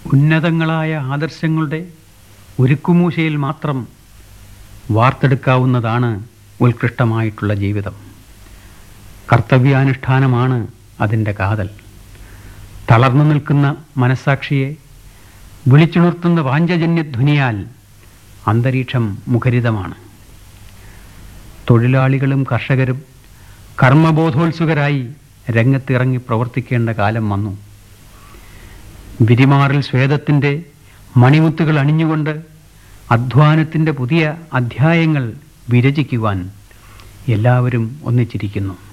ഉന്നതങ്ങളായ ആദർശങ്ങളുടെ ഒരുക്കുമൂശയിൽ മാത്രം വാർത്തെടുക്കാവുന്നതാണ് ഉത്കൃഷ്ടമായിട്ടുള്ള ജീവിതം കർത്തവ്യാനുഷ്ഠാനമാണ് അതിൻ്റെ കാതൽ തളർന്നു നിൽക്കുന്ന മനസ്സാക്ഷിയെ വിളിച്ചുണർത്തുന്ന വാഞ്ചജന്യധ്വനിയാൽ അന്തരീക്ഷം മുഖരിതമാണ് തൊഴിലാളികളും കർഷകരും കർമ്മബോധോത്സുകരായി രംഗത്തിറങ്ങി പ്രവർത്തിക്കേണ്ട കാലം വന്നു വിരിമാറിൽ സ്വേദത്തിൻ്റെ മണിമുത്തുകൾ അണിഞ്ഞുകൊണ്ട് അധ്വാനത്തിൻ്റെ പുതിയ അധ്യായങ്ങൾ വിരചിക്കുവാൻ എല്ലാവരും ഒന്നിച്ചിരിക്കുന്നു